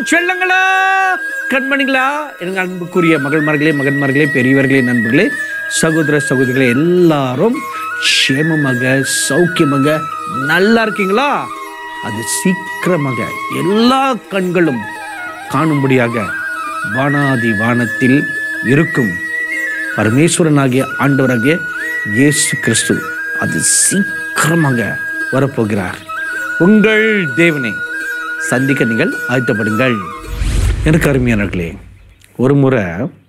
செல்லங்களா கண்மணிங்களா எனக்கு அன்புக்குரிய மகள்மார்களே மகன்மார்களே பெரியவர்களே நண்பர்களே சகோதர சகோதரிகளே எல்லாரும் க்ஷேமமாக சௌக்கியமாக நல்லா இருக்கீங்களா அது சீக்கிரமாக எல்லா கண்களும் காணும்படியாக வானாதி வானத்தில் இருக்கும் பரமேஸ்வரனாகிய ஆண்டவராகிய இயேசு கிறிஸ்து அது சீக்கிரமாக வரப்போகிறார் உங்கள் தேவனை சந்திக்க நீங்கள் ஆயத்தப்படுங்கள் எனக்கு அருமையானர்களே ஒரு முறை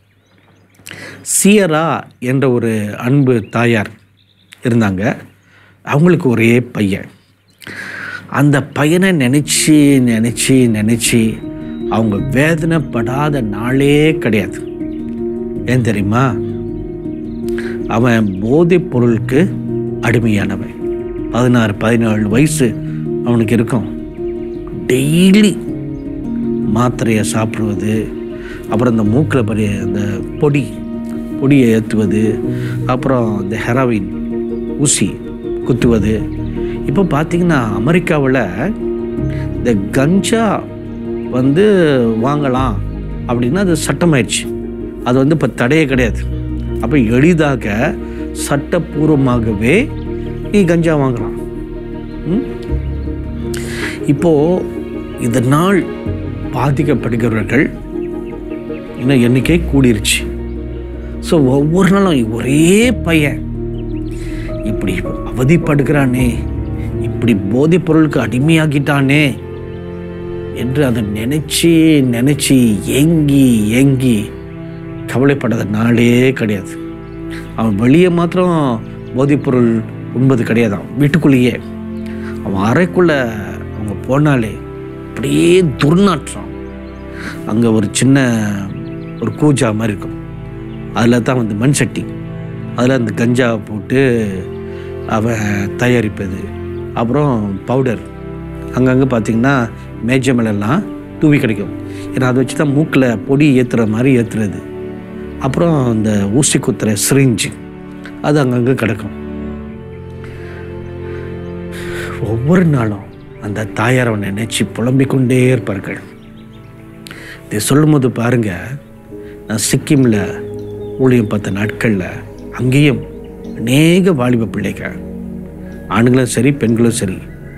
சியரா என்ற ஒரு அன்பு தாயார் இருந்தாங்க அவங்களுக்கு ஒரே பையன் அந்த பையனை நினச்சி நினச்சி நினச்சி அவங்க வேதனைப்படாத நாளே கிடையாது ஏன் தெரியுமா அவன் போதைப் பொருளுக்கு அடிமையானவன் பதினாறு பதினேழு வயசு அவனுக்கு இருக்கும் டெய்லி மாத்திரையை சாப்பிடுவது அப்புறம் இந்த மூக்கில் படி அந்த பொடி பொடியை ஏற்றுவது அப்புறம் இந்த ஹெராவின் ஊசி குத்துவது இப்போ பார்த்தீங்கன்னா அமெரிக்காவில் இந்த கஞ்சா வந்து வாங்கலாம் அப்படின்னா அது சட்டமாயிடுச்சு அது வந்து இப்போ தடையே கிடையாது அப்போ எளிதாக சட்டப்பூர்வமாகவே நீ கஞ்சா வாங்கலாம் ம்? இப்போ இதனால் பாதிக்கப்படுகிறவர்கள் இன்னும் எண்ணிக்கை கூடிருச்சு ஸோ ஒவ்வொரு நாளும் ஒரே பையன் இப்படி அவதிப்படுகிறானே இப்படி போதைப் பொருளுக்கு அடிமையாகிட்டானே என்று அதை நினைச்சு நினைச்சு ஏங்கி ஏங்கி கவலைப்படாத நாளே கிடையாது அவன் வெளியே மாத்திரம் போதைப்பொருள் உண்பது கிடையாதான் வீட்டுக்குள்ளேயே அவன் அறைக்குள்ள அவங்க போனாலே அப்படியே துர்நாற்றம் அங்கே ஒரு சின்ன ஒரு கூஜா மாதிரி இருக்கும் அதில் தான் வந்து மண் சட்டி அதில் அந்த கஞ்சா போட்டு அவன் தயாரிப்பது அப்புறம் பவுடர் அங்கங்கே பார்த்தீங்கன்னா மேஜை மேலெல்லாம் தூவி கிடைக்கும் ஏன்னா அதை வச்சு தான் மூக்கில் பொடி ஏற்றுற மாதிரி ஏற்றுறது அப்புறம் இந்த ஊசி குத்துற சிரிஞ்சு அது அங்கங்கே கிடக்கும் ஒவ்வொரு நாளும் அந்த தாயார் அவனை நினைச்சு புலம்பிக் கொண்டே இருப்பார்கள் இதை சொல்லும்போது பாருங்க நான் சிக்கிமில் ஊழியம் பார்த்த நாட்களில் அங்கேயும் அநேக வாலிப பிள்ளைகள் ஆண்களும் சரி பெண்களும் சரி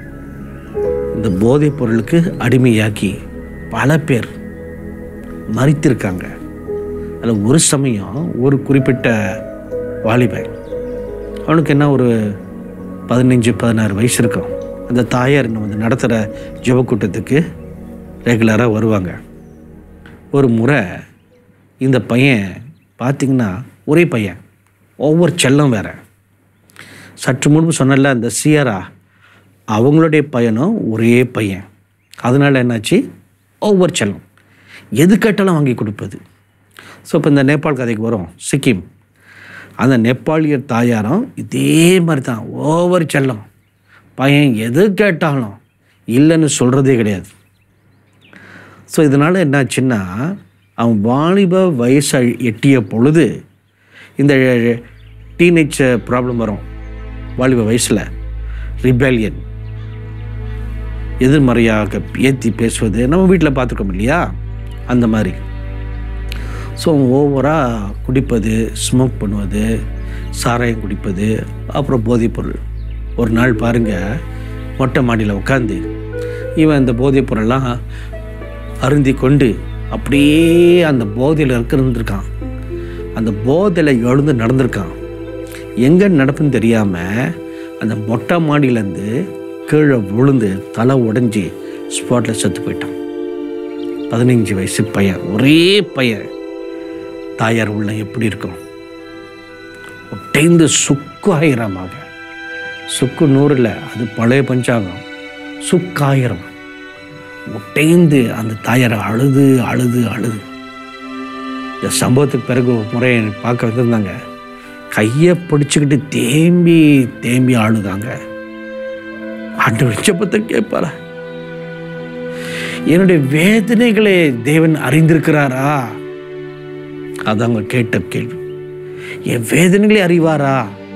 இந்த போதைப் பொருளுக்கு அடிமையாக்கி பல பேர் மறித்திருக்காங்க அதில் ஒரு சமயம் ஒரு குறிப்பிட்ட வாலிபன் அவனுக்கு என்ன ஒரு பதினஞ்சு பதினாறு வயசு இருக்கும் அந்த தாயார் இன்னும் வந்து நடத்துகிற ஜெபக்கூட்டத்துக்கு ரெகுலராக வருவாங்க ஒரு முறை இந்த பையன் பார்த்திங்கன்னா ஒரே பையன் ஒவ்வொரு செல்லம் வேற சற்று முன்பு சொன்னல அந்த சியரா அவங்களுடைய பையனும் ஒரே பையன் அதனால் என்னாச்சு ஒவ்வொரு செல்லம் எது கேட்டாலும் வாங்கி கொடுப்பது ஸோ இப்போ இந்த நேபாள் கதைக்கு வரும் சிக்கிம் அந்த நேபாளியர் தாயாரும் இதே மாதிரி தான் ஒவ்வொரு செல்லம் பையன் எது கேட்டாலும் இல்லைன்னு சொல்கிறதே கிடையாது ஸோ இதனால் என்னாச்சுன்னா அவன் வாலிப வயசை எட்டிய பொழுது இந்த டீனேஜ் ப்ராப்ளம் வரும் வாலிப வயசில் ரிபேலியன் எதிர்மறையாக ஏற்றி பேசுவது நம்ம வீட்டில் பார்த்துருக்கோம் இல்லையா அந்த மாதிரி ஸோ ஓவராக குடிப்பது ஸ்மோக் பண்ணுவது சாராயம் குடிப்பது அப்புறம் போதைப்பொருள் ஒரு நாள் பாருங்கள் மொட்டை மாடியில் உட்காந்து இவன் இந்த போதைப்பொருள்லாம் அருந்தி கொண்டு அப்படியே அந்த போதையில் இருந்திருக்கான் அந்த போதையில் எழுந்து நடந்திருக்கான் எங்கே நடப்புன்னு தெரியாமல் அந்த மொட்டை மாடியிலேருந்து கீழே விழுந்து தலை உடைஞ்சி ஸ்பாட்டில் செத்து போயிட்டான் பதினஞ்சு வயசு பையன் ஒரே பையன் தாயார் உள்ள எப்படி இருக்கும் ஒட்டைந்து சுக்காயிரமாக சுக்கு நூறில் அது பழைய பஞ்சாங்கம் சுக்காயிரம் ஒட்டைந்து அந்த தாயாரை அழுது அழுது அழுது இந்த சம்பவத்துக்கு பிறகு ஒரு முறை என்னை பார்க்க வந்திருந்தாங்க கையை பிடிச்சிக்கிட்டு தேம்பி தேம்பி அழுதாங்க ஆண்டு விச்சப்பத்தை கேட்பாரா என்னுடைய வேதனைகளை தேவன் அறிந்திருக்கிறாரா அது அவங்க கேட்ட கேள்வி என் வேதனைகளை அறிவாரா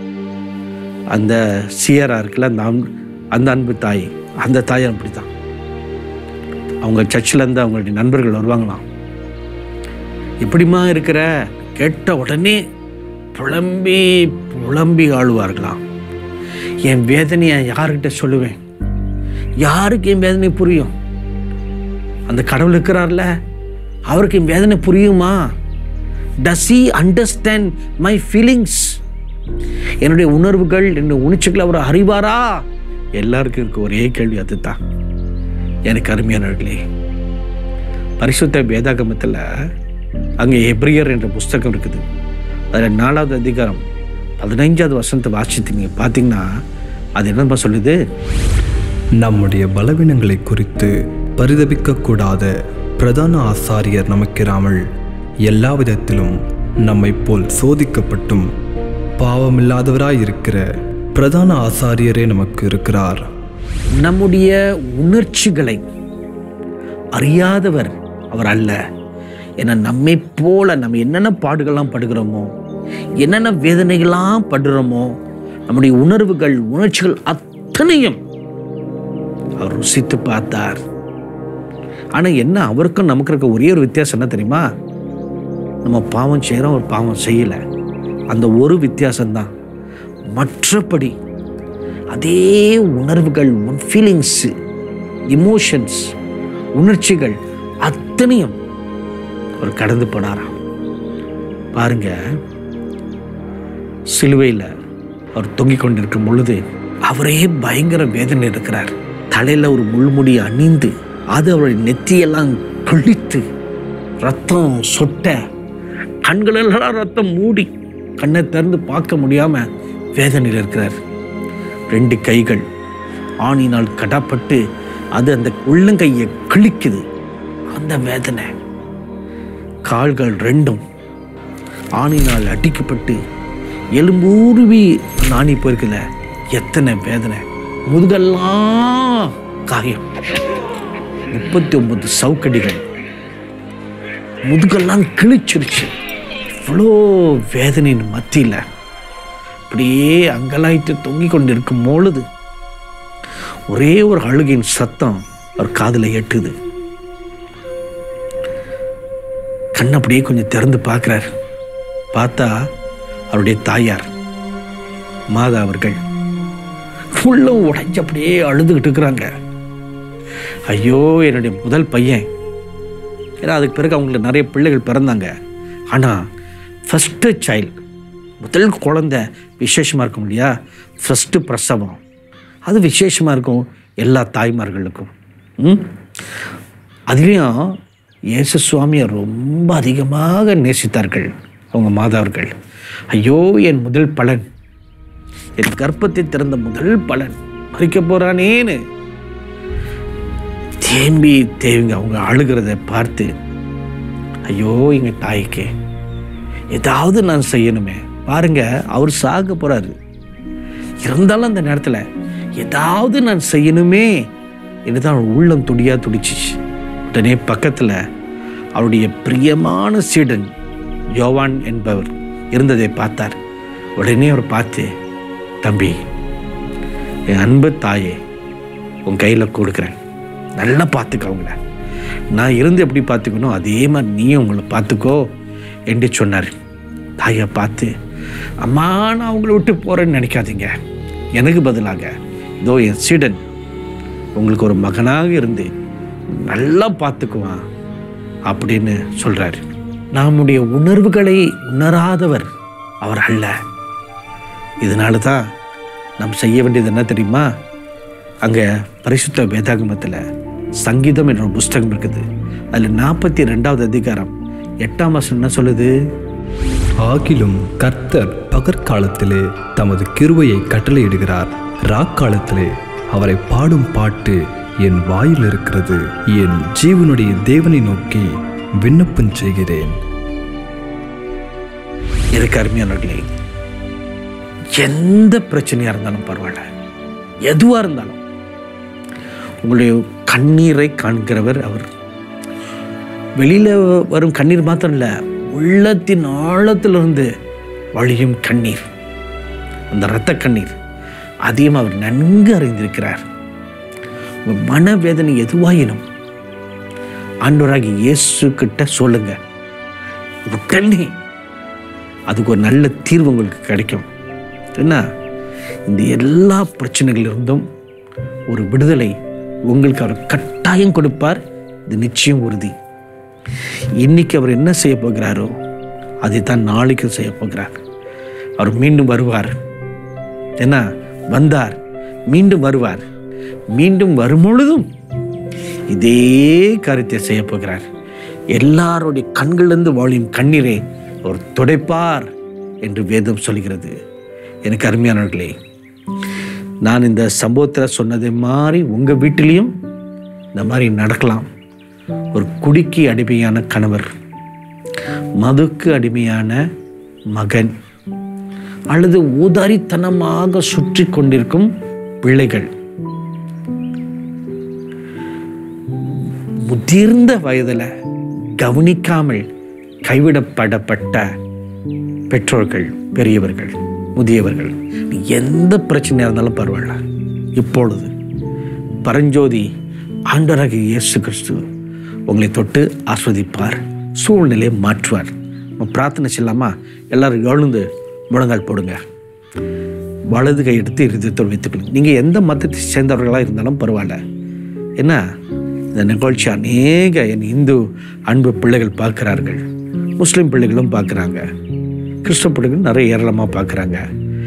அந்த சியரா இருக்குல்ல அந்த அன்பு- அந்த அன்பு தாய் அந்த தாயார் அப்படித்தான் அவங்க சர்ச்சிலேருந்து அவங்களுடைய நண்பர்கள் வருவாங்களாம் எப்படிம்மா இருக்கிற கேட்ட உடனே புலம்பி புலம்பி ஆளுவார்களாம் என் வேதனையை யாருக்கிட்ட சொல்லுவேன் யாருக்கு என் வேதனை புரியும் அந்த கடவுள் இருக்கிறார்ல அவருக்கு என் வேதனை புரியுமா does he understand my feelings என்னுடைய உணர்வுகள் என்னுடைய உணர்ச்சிகள் அவர் அறிவாரா எல்லாருக்கும் இருக்க ஒரே கேள்வி அதுதான் எனக்கு அருமையானவர்களே பரிசுத்த வேதாகமத்தில் அங்கே எப்ரியர் என்ற புஸ்தகம் இருக்குது அதில் நாலாவது அதிகாரம் பதினைஞ்சாவது வசனத்தை வாசித்து நீங்கள் பார்த்தீங்கன்னா அது என்னப்பா சொல்லுது நம்முடைய பலவீனங்களை குறித்து பரிதபிக்கக்கூடாத பிரதான ஆசாரியர் நமக்கிராமல் எல்லா விதத்திலும் நம்மைப் போல் சோதிக்கப்பட்டும் பாவமில்லாதவராயிருக்கிற பிரதான ஆசாரியரே நமக்கு இருக்கிறார் நம்முடைய உணர்ச்சிகளை அறியாதவர் அவர் அல்ல ஏன்னா நம்மை போல நம்ம என்னென்ன பாடுகள்லாம் படுகிறோமோ என்னென்ன வேதனைகள்லாம் படுறோமோ நம்முடைய உணர்வுகள் உணர்ச்சிகள் அத்தனையும் அவர் ருசித்து பார்த்தார் ஆனால் என்ன அவருக்கும் நமக்கு இருக்க ஒரே ஒரு வித்தியாசம் என்ன தெரியுமா நம்ம பாவம் செய்கிறோம் ஒரு பாவம் செய்யலை அந்த ஒரு வித்தியாசம்தான் மற்றபடி அதே உணர்வுகள் ஃபீலிங்ஸ் இமோஷன்ஸ் உணர்ச்சிகள் அத்தனையும் அவர் கடந்து போனாராம் பாருங்க சிலுவையில் அவர் தொங்கிக் கொண்டிருக்கும் பொழுது அவரே பயங்கர வேதனை இருக்கிறார் தலையில் ஒரு முள்முடி அணிந்து அது அவருடைய நெத்தியெல்லாம் கிழித்து ரத்தம் சொட்ட கண்களெல்லாம் ரத்தம் மூடி கண்ணை திறந்து பார்க்க முடியாம வேதனையில் இருக்கிறார் ரெண்டு கைகள் ஆணினால் கடப்பட்டு அது அந்த உள்ளங்கையை கிழிக்குது அந்த வேதனை கால்கள் ரெண்டும் ஆணினால் அடிக்கப்பட்டு எலும்பூருவி நாணி போயிருக்குல்ல எத்தனை வேதனை முதுகெல்லாம் காயம் முப்பத்தி ஒன்பது சவுக்கடிகள் முதுகெல்லாம் கிழிச்சிருச்சு இவ்வளோ வேதனையின் மத்தியில் அப்படியே அங்கலாய்த்து தொங்கிக் கொண்டிருக்கும் பொழுது ஒரே ஒரு அழுகையின் சத்தம் அவர் காதில் எட்டுது கண் அப்படியே கொஞ்சம் திறந்து பார்க்குறார் பார்த்தா அவருடைய தாயார் மாதா அவர்கள் உள்ளம் உடைஞ்சு அப்படியே அழுதுகிட்டு இருக்கிறாங்க ஐயோ என்னுடைய முதல் பையன் ஏன்னா அதுக்கு பிறகு அவங்களுக்கு நிறைய பிள்ளைகள் பிறந்தாங்க ஆனால் ஃபஸ்ட்டு சைல்டு முதல் குழந்தை விசேஷமாக இருக்கும் இல்லையா ஃபஸ்ட்டு பிரசவம் அது விசேஷமாக இருக்கும் எல்லா தாய்மார்களுக்கும் ம் அதுலேயும் இயேசு சுவாமியை ரொம்ப அதிகமாக நேசித்தார்கள் அவங்க மாதாவர்கள் ஐயோ என் முதல் பலன் என் கர்ப்பத்தை திறந்த முதல் பலன் மறிக்க போறானேன்னு தேம்பி தேவிங்க அவங்க அழுகிறத பார்த்து ஐயோ எங்க தாய்க்கு ஏதாவது நான் செய்யணுமே பாருங்க அவர் சாக போறாரு இருந்தாலும் அந்த நேரத்தில் ஏதாவது நான் செய்யணுமே என்றுதான் அவள் உள்ளம் துடியா துடிச்சிச்சு உடனே பக்கத்தில் அவருடைய பிரியமான சீடன் யோவான் என்பவர் இருந்ததை பார்த்தார் உடனே அவர் பார்த்து தம்பி என் அன்பு தாயே உன் கையில் கொடுக்குறேன் நல்லா பார்த்துக்க அவங்கள நான் இருந்து எப்படி பார்த்துக்கணும் அதே மாதிரி நீயும் உங்களை பார்த்துக்கோ என்று சொன்னார் தாயை பார்த்து அம்மா நான் அவங்கள விட்டு போகிறேன்னு நினைக்காதீங்க எனக்கு பதிலாக இதோ என் சீடன் உங்களுக்கு ஒரு மகனாக இருந்து நல்லா பார்த்துக்குவான் அப்படின்னு சொல்றாரு நம்முடைய உணர்வுகளை உணராதவர் அவர் அல்ல இதனால தான் நாம் செய்ய வேண்டியது என்ன தெரியுமா அங்கே பரிசுத்த வேதாகமத்தில் சங்கீதம் என்ற ஒரு புஸ்தகம் இருக்குது அதில் நாற்பத்தி ரெண்டாவது அதிகாரம் எட்டாம் வசனம் என்ன சொல்லுது ஆகிலும் கர்த்தர் பகற்காலத்திலே தமது கிருபையை கட்டளையிடுகிறார் ராக்காலத்திலே அவரை பாடும் பாட்டு என் வாயில் இருக்கிறது என் ஜீவனுடைய தேவனை நோக்கி விண்ணப்பம் செய்கிறேன் எனக்கு அருமையானவர்களே எந்த பிரச்சனையாக இருந்தாலும் பரவாயில்ல எதுவாக இருந்தாலும் உங்களுடைய கண்ணீரை காண்கிறவர் அவர் வெளியில் வரும் கண்ணீர் மாத்திரம் இல்லை உள்ளத்தின் ஆழத்திலிருந்து வழியும் கண்ணீர் அந்த இரத்த கண்ணீர் அதையும் அவர் நன்கு அறிந்திருக்கிறார் உங்கள் மனவேதனை எதுவாயினும் ஆண்டவராகி இயேசு கிட்ட சொல்லுங்க உடனே அதுக்கு ஒரு நல்ல தீர்வு உங்களுக்கு கிடைக்கும் என்ன இந்த எல்லா பிரச்சனைகளிலிருந்தும் ஒரு விடுதலை உங்களுக்கு அவர் கட்டாயம் கொடுப்பார் இது நிச்சயம் உறுதி இன்னைக்கு அவர் என்ன செய்ய போகிறாரோ அதை தான் நாளைக்கு செய்ய போகிறார் அவர் மீண்டும் வருவார் என்ன வந்தார் மீண்டும் வருவார் மீண்டும் வரும்பொழுதும் இதே காரியத்தை செய்ய போகிறார் எல்லாருடைய கண்களிலிருந்து வாழியும் கண்ணீரை அவர் துடைப்பார் என்று வேதம் சொல்கிறது எனக்கு அருமையானவர்களே நான் இந்த சம்பவத்தில் சொன்னதை மாதிரி உங்கள் வீட்டிலையும் இந்த மாதிரி நடக்கலாம் ஒரு குடிக்கு அடிமையான கணவர் மதுக்கு அடிமையான மகன் அல்லது உதாரித்தனமாக சுற்றி கொண்டிருக்கும் பிள்ளைகள் முதிர்ந்த வயதில் கவனிக்காமல் கைவிடப்படப்பட்ட பெற்றோர்கள் பெரியவர்கள் முதியவர்கள் எந்த பிரச்சனையாக இருந்தாலும் பரவாயில்ல இப்பொழுது பரஞ்சோதி ஆண்டவராகிய இயேசு கிறிஸ்து உங்களை தொட்டு ஆஸ்வதிப்பார் சூழ்நிலையை மாற்றுவார் நம்ம பிரார்த்தனை செய்யலாமா எல்லாரும் எழுந்து முழங்கால் போடுங்க வலது கை எடுத்து இருதயத்தோடு வைத்துக்கணும் நீங்கள் எந்த மதத்தை சேர்ந்தவர்களாக இருந்தாலும் பரவாயில்ல என்ன இந்த நிகழ்ச்சி அநேக என் இந்து அன்பு பிள்ளைகள் பார்க்குறார்கள் முஸ்லீம் பிள்ளைகளும் பார்க்குறாங்க கிறிஸ்தவ பிள்ளைகள் நிறைய ஏராளமாக பார்க்குறாங்க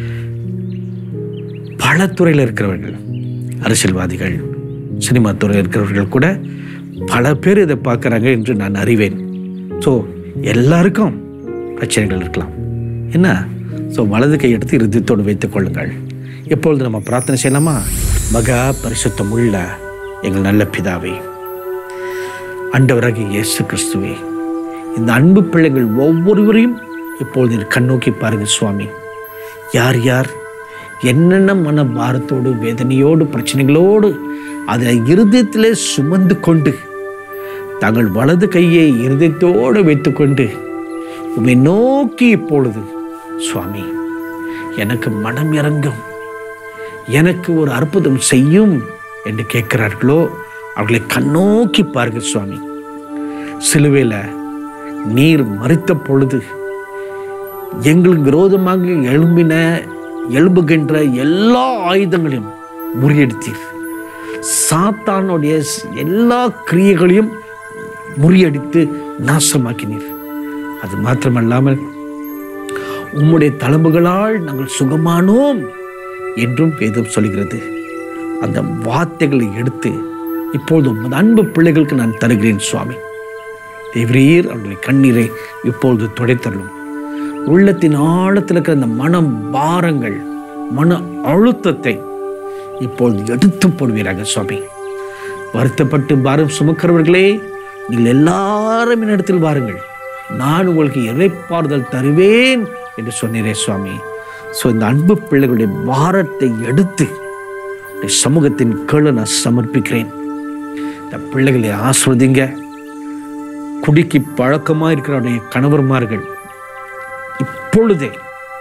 பல துறையில் இருக்கிறவர்கள் அரசியல்வாதிகள் சினிமா துறையில் இருக்கிறவர்கள் கூட பல பேர் இதை பார்க்குறாங்க என்று நான் அறிவேன் ஸோ எல்லாருக்கும் பிரச்சனைகள் இருக்கலாம் என்ன ஸோ வலது கை எடுத்து இருதயத்தோடு வைத்துக் கொள்ளுங்கள் எப்பொழுது நம்ம பிரார்த்தனை செய்யலாமா மகா பரிசுத்தம் உள்ள எங்கள் நல்ல பிதாவே ஆண்டவராகிய இயேசு கிறிஸ்துவே இந்த அன்பு பிள்ளைகள் ஒவ்வொருவரையும் இப்பொழுது நீர் கண்ணோக்கி பாருங்க சுவாமி யார் யார் என்னென்ன மன பாரத்தோடு வேதனையோடு பிரச்சனைகளோடு அதை இருதயத்திலே சுமந்து கொண்டு தங்கள் வலது கையை இருதயத்தோடு வைத்துக்கொண்டு உம்மை நோக்கி இப்பொழுது சுவாமி எனக்கு மனம் இறங்கும் எனக்கு ஒரு அற்புதம் செய்யும் என்று கேட்கிறார்களோ அவர்களை கண்ணோக்கி பாருங்க சுவாமி சிலுவையில் நீர் மறித்த பொழுது எங்களுக்கு விரோதமாக எழும்பின எழும்புகின்ற எல்லா ஆயுதங்களையும் முறியடித்தீர் சாத்தானுடைய எல்லா கிரியைகளையும் முறியடித்து நாசமாக்கினீர் அது மாத்திரமல்லாமல் உம்முடைய தளம்புகளால் நாங்கள் சுகமானோம் என்றும் வேதம் சொல்கிறது அந்த வார்த்தைகளை எடுத்து இப்பொழுது உமது அன்பு பிள்ளைகளுக்கு நான் தருகிறேன் சுவாமி தேவரீர் அவர்களை கண்ணீரை இப்பொழுது துடைத்தரலும் உள்ளத்தின் ஆழத்தில் இருக்கிற அந்த மனம் பாரங்கள் மன அழுத்தத்தை இப்பொழுது எடுத்து போடுவீராக சுவாமி வருத்தப்பட்டு பாரம் சுமக்கிறவர்களே நீங்கள் எல்லாரும் என்னிடத்தில் வாருங்கள் நான் உங்களுக்கு இறைப்பாறுதல் தருவேன் என்று சொன்னீரே சுவாமி ஸோ இந்த அன்பு பிள்ளைகளுடைய பாரத்தை எடுத்து உடைய சமூகத்தின் கீழே நான் சமர்ப்பிக்கிறேன் இந்த பிள்ளைகளை ஆஸ்வதிங்க குடிக்கு பழக்கமாக இருக்கிற கணவர்மார்கள் இப்பொழுதே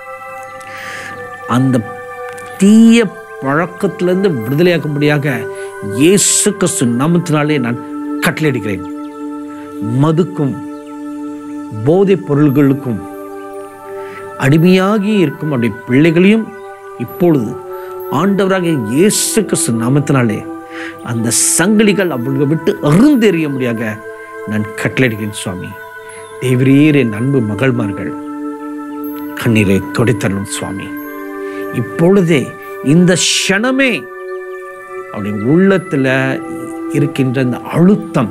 அந்த தீய பழக்கத்திலிருந்து விடுதலையாக்கும்படியாக இயேசு கிறிஸ்து நாமத்தினாலே நான் கட்டளையிடுகிறேன் மதுக்கும் போதைப் பொருள்களுக்கும் அடிமையாகி இருக்கும் அவருடைய பிள்ளைகளையும் இப்பொழுது ஆண்டவராக இயேசு கிறிஸ்து நாமத்தினாலே அந்த சங்கிலிகள் அவர்கள் விட்டு அருந்தெறிய முடியாக நான் கட்டளையிடுகிறேன் சுவாமி தேவரீர் என் அன்பு மகள்மார்கள் கண்ணீரை தொடைத்தரணும் சுவாமி இப்பொழுதே இந்த க்ஷணமே அவருடைய உள்ளத்துல இருக்கின்ற இந்த அழுத்தம்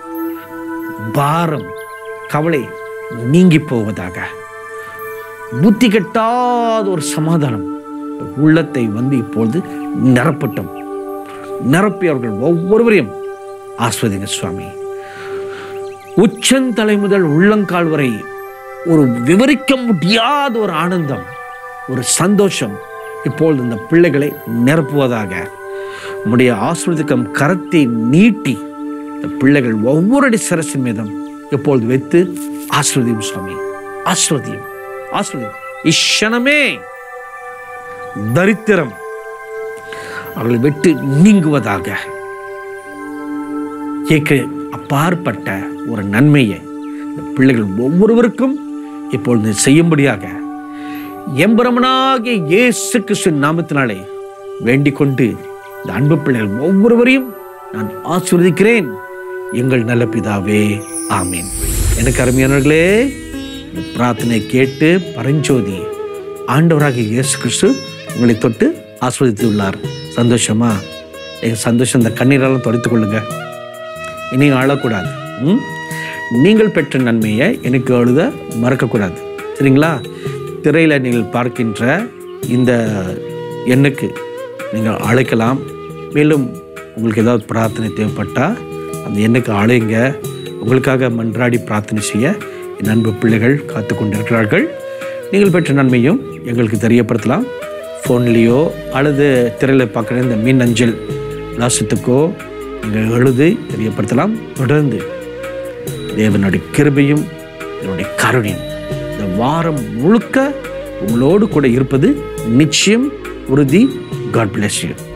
பாரம் கவலை நீங்கி போவதாக புத்தி கெட்டாத ஒரு சமாதானம் உள்ளத்தை வந்து இப்பொழுது நிரப்பட்டும் நிரப்பி அவர்கள் ஒவ்வொருவரையும் ஆஸ்வதிங்க சுவாமி உச்சந்தலை முதல் உள்ளங்கால் வரை ஒரு விவரிக்க முடியாத ஒரு ஆனந்தம் ஒரு சந்தோஷம் இப்பொழுது இந்த பிள்ளைகளை நிரப்புவதாக உம்முடைய ஆஸ்வதிக்கம் கரத்தை நீட்டி இந்த பிள்ளைகள் ஒவ்வொரு சிரசின் மீதும் இப்பொழுது வைத்து ஆஸ்வதியும் சுவாமி ஆஸ்வதியும் ஆஸ்வதியும் இஷணமே தரித்திரம் அவர்களை விட்டு நீங்குவதாக கேட்க அப்பாற்பட்ட ஒரு நன்மையை இந்த பிள்ளைகள் ஒவ்வொருவருக்கும் இப்பொழுது செய்யும்படியாக எம்பரமனாகிய இயேசு கிறிஸ்துவின் நாமத்தினாலே வேண்டிக் கொண்டு இந்த அன்பு பிள்ளைகள் ஒவ்வொருவரையும் நான் ஆசீர்வதிக்கிறேன் எங்கள் நல்ல பிதாவே ஆமீன் எனக்கு அருமையானவர்களே இந்த பிரார்த்தனை கேட்டு பரஞ்சோதி ஆண்டவராகிய இயேசு கிறிஸ்து உங்களை தொட்டு ஆஸ்வதித்துள்ளார் சந்தோஷமா என் சந்தோஷம் இந்த கண்ணீரெல்லாம் துடைத்துக் கொள்ளுங்க இனி அழக்கூடாது ம்? நீங்கள் பெற்ற நன்மையை எனக்கு எழுத மறக்கக்கூடாது சரிங்களா திரையில் நீங்கள் பார்க்கின்ற இந்த எண்ணுக்கு நீங்கள் அழைக்கலாம் மேலும் உங்களுக்கு ஏதாவது பிரார்த்தனை தேவைப்பட்டால் அந்த எண்ணுக்கு அழைங்க உங்களுக்காக மன்றாடி பிரார்த்தனை செய்ய என் அன்பு பிள்ளைகள் காத்து கொண்டிருக்கிறார்கள் நீங்கள் பெற்ற நன்மையும் எங்களுக்கு தெரியப்படுத்தலாம் ஃபோன்லேயோ அல்லது திரையில் பார்க்குற இந்த மின் அஞ்சல் விலாசத்துக்கோ நீங்கள் எழுதி தெரியப்படுத்தலாம் தொடர்ந்து தேவனுடைய கிருபையும் என்னுடைய கருணையும் இந்த வாரம் முழுக்க உங்களோடு கூட இருப்பது நிச்சயம் உறுதி காட் bless you